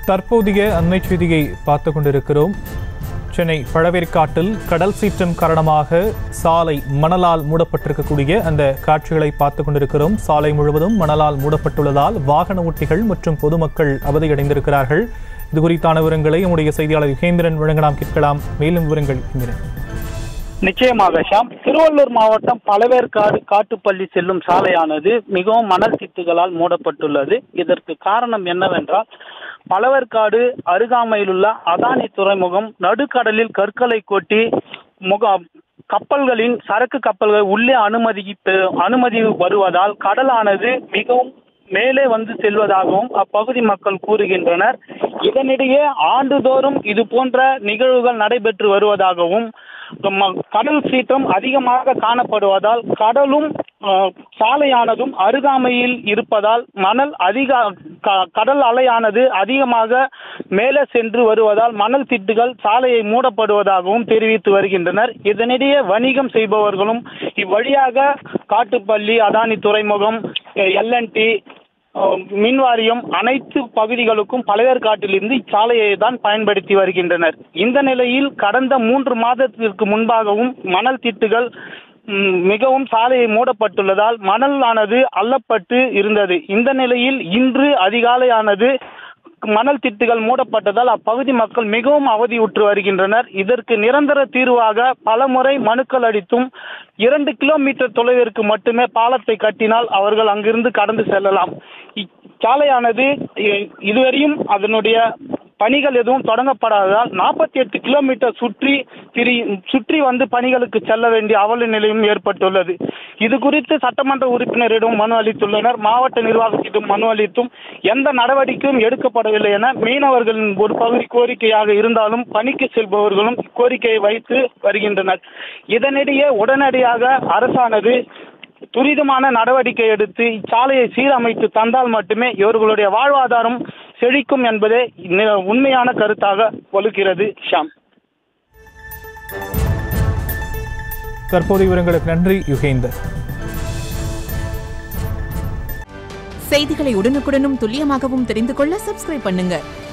தற்போதைய அண்மை செய்தியை பார்த்து கொண்டிருக்கிறோம் சென்னை பழவேற்காட்டில் கடல் சீற்றம் காரணமாக சாலை மணலால் மூடப்பட்டிருக்கக்கூடிய அந்த காட்சிகளை பார்த்து கொண்டிருக்கிறோம் சாலை முழுவதும் மணலால் மூடப்பட்டுள்ளதால் வாகன ஓட்டிகள் மற்றும் பொதுமக்கள் அவதியடைந்திருக்கிறார்கள் இது குறித்தான விவரங்களை நம்முடைய செய்தியாளர் யுகேந்திரன் வழங்கலாம் கேட்கலாம் மேலும் விவரங்கள் யுகேந்திரன் நிச்சயமாக ஷாம் திருவள்ளூர் மாவட்டம் பழவேற்காடு காட்டுப்பள்ளி செல்லும் சாலையானது மிகவும் மணல் திட்டுகளால் மூடப்பட்டுள்ளது இதற்கு காரணம் என்னவென்றால் பழவேற்காடு அருகாமையிலுள்ள அதானி துறைமுகம் நடுக்கடலில் கற்களை கொட்டி முக கப்பல்களின் சரக்கு கப்பல்கள் உள்ளே அனுமதி அனுமதி வருவதால் கடலானது மிகவும் மேலே வந்து செல்வதாகவும் அப்பகுதி மக்கள் கூறுகின்றனர் இதனிடையே ஆண்டுதோறும் இது போன்ற நிகழ்வுகள் நடைபெற்று வருவதாகவும் ம- கடல் சீற்றம் அதிகமாக காணப்படுவதால் கடலும் அஹ், சாலையானதும் அருகாமையில் இருப்பதால் மணல் அதிக க- கடல் அலையானது அதிகமாக மேலே சென்று வருவதால் மணல் திட்டுகள் சாலையை மூடப்படுவதாகவும் தெரிவித்து வருகின்றனர் இதனிடையே வணிகம் செய்பவர்களும் இவ்வழியாக காட்டுப்பள்ளி அதானி துறைமுகம் எல்என்டி மின் வாரியம் அனைத்து பகுதிகளுக்கும் பழவேற்காட்டிலிருந்து இச்சாலையை தான் பயன்படுத்தி வருகின்றனர் இந்த நிலையில் கடந்த மூன்று மாதத்திற்கு முன்பாகவும் மணல் திட்டுகள் ம், மிகவும் சாலையை மூடப்பட்டுள்ளதால் மணலானது அள்ளப்பட்டு இருந்தது இந்த நிலையில் இன்று அதிகாலையானது மணல் திட்டுகள் மூடப்பட்டதால் அப்பகுதி மக்கள் மிகவும் அவதியுற்று வருகின்றனர் இதற்கு நிரந்தர தீர்வாக பலமுறை மனுக்கள் அளித்தும் இரண்டு கிலோமீட்டர் தொலைவிற்கு மட்டுமே பாலத்தை கட்டினால் அவர்கள் அங்கிருந்து கடந்து செல்லலாம் இச்சாலையானது இ- இதுவரையும் அதனுடைய பணிகள் எதுவும் தொடங்கப்படாததால் நாற்பத்தி எட்டு கிலோமீட்டர் சுற்றி திரி சுற்றி வந்து பணிகளுக்கு செல்ல வேண்டிய அவல நிலையும் ஏற்பட்டுள்ளது இது குறித்து சட்டமன்ற உறுப்பினரிடம் மனு அளித்துள்ளனர் மாவட்ட நிர்வாகத்திடம் மனு அளித்தும் எந்த நடவடிக்கையும் எடுக்கப்படவில்லை என மீனவர்களின் ஒரு பகுதி கோரிக்கையாக இருந்தாலும் பணிக்கு செல்பவர்களும் கோரிக்கையை வைத்து வருகின்றனர் இதனிடையே உடனடியாக அரசானது துரிதமான நடவடிக்கை எடுத்து இச்சாலையை சீரமைத்து தந்தால் மட்டுமே இவர்களுடைய வாழ்வாதாரம் செழிக்கும் என்பதே நி- உண்மையான கருத்தாக வலுக்கிறது ஷாம் தற்போதைய விவரங்களுக்கு நன்றி யுகேந்தர் செய்திகளை உடனுக்குடனும் துல்லியமாகவும் தெரிந்து கொள்ள சப்ஸ்கிரைப் பண்ணுங்க